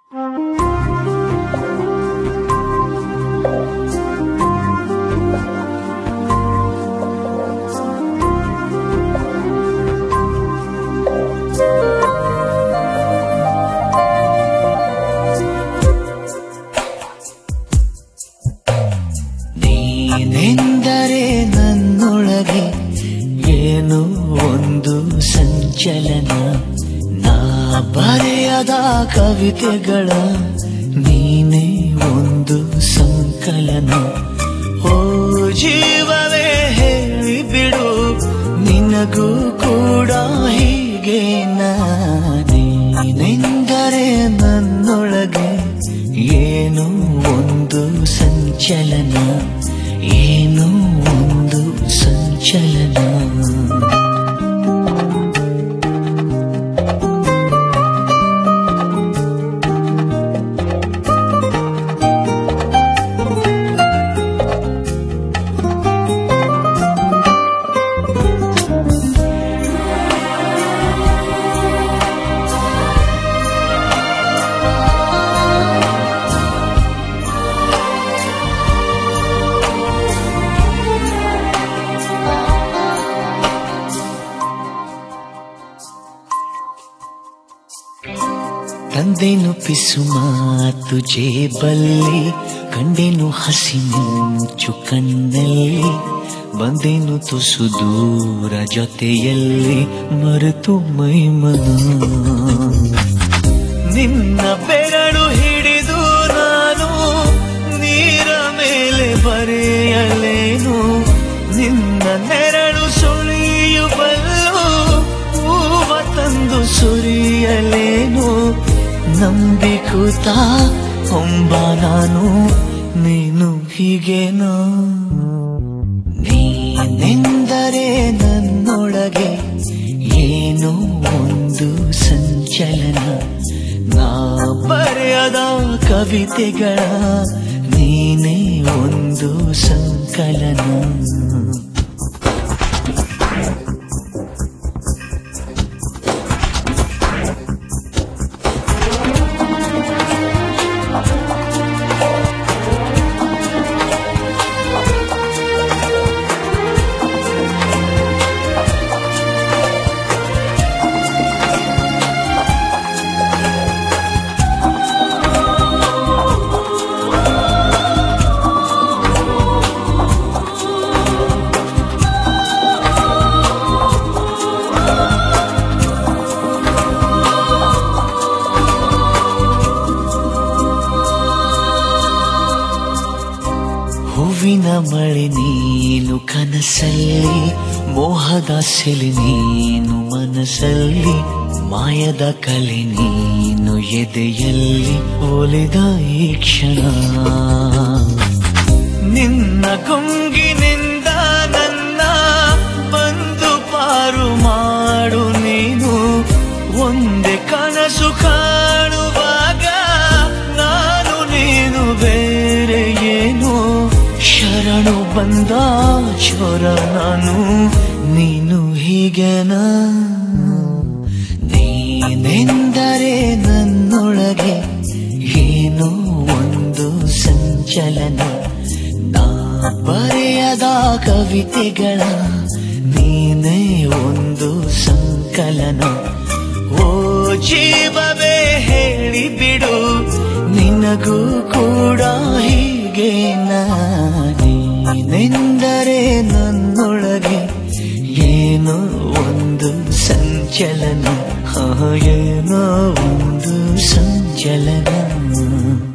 ನೀನೆಂದರೆ ನನ್ನೊಳಗೆ ಏನೋ ಒಂದು ಸಂಚಲನ ನಾ ಬರೆಯದ ಕವಿತೆಗಳ ನೀನೇ ಒಂದು ಸಂಕಲನ ಓ ಜೀವವೇ ಹೇಳಿಬಿಡು ನಿನಗೂ ಕೂಡ ಹೀಗೆ ನೀನೆಂದರೆ ನನ್ನೊಳಗೆ ಏನೋ ಒಂದು ಸಂಚಲನ ಏನೋ ಒಂದು ಸಂಚಲನ ತಂದೆನು ಪಿಸು ಮಾತು ಜೇಬಲ್ಲಿ ಕಂಡೆನು ಹಸಿ ಮಿಂಚು ಕಣ್ಣಲ್ಲಿ ಬಂದೆನು ತುಸು ದೂರ ಜೊತೆಯಲ್ಲಿ ಮರೆತು ಮೈಮನ ನಿನ್ನ ಬೆರಳು ಹಿಡಿದು ನಾನು ನೀರ ಮೇಲೆ ಬರೆಯಲೇನು ನಿನ್ನ ನೆರಳು ಸುಳಿಯುವಲ್ಲೂ ಹೂವ ತಂದು ಸುರಿಯಲೇನು ನಂಬಿಕೂತ ಹೊಂಬ ನಾನು ನೀನು ಹೀಗೇನೋ ನೀನೆಂದರೆ ನನ್ನೊಳಗೆ ಏನೋ ಒಂದು ಸಂಚಲನ ನಾ ಬರೆಯದ ಕವಿತೆಗಳ ನೀನೇ ಒಂದು ಸಂಕಲನ ಹೂವಿನ ಮಳೆ ನೀನು ಕನಸಲ್ಲಿ ಮೋಹದ ಸೆಲೆ ನೀನು ಮನಸ್ಸಲ್ಲಿ ಮಾಯದ ಕಲೆ ನೀನು ಎದೆಯಲ್ಲಿ ಒಲಿದ ಈ ಕ್ಷಣ ನಿನ್ನ ಗುಂಗಿನಿಂದ ನನ್ನ ಬಂದು ಪಾರು ಮಾಡು ನೀನು ಒಂದೇ ಕನಸು ಕಾಣುವಾಗ ನಾನು ನೀನು ಬೇರೆ ಏನು ಶರಣು ಬಂದ ಚೋರ ನಾನು ನೀನು ಹೀಗೆನಾ ನೀನೆಂದರೆ ನನ್ನೊಳಗೆ ಏನೋ ಒಂದು ಸಂಚಲನ ನಾ ಬರೆಯದ ಕವಿತೆಗಳ ನೀನೇ ಒಂದು ಸಂಕಲನ ಓ ಜೀವವೇ ಹೇಳಿಬಿಡು ನಿನಗೂ ಕೂಡ ಹೀಗೆ ನೀನೆಂದರೆ ನನ್ನೊಳಗೆ ಏನೋ ಒಂದು ಸಂಚಲನ ಹಾ ಏನೋ ಒಂದು ಸಂಚಲನ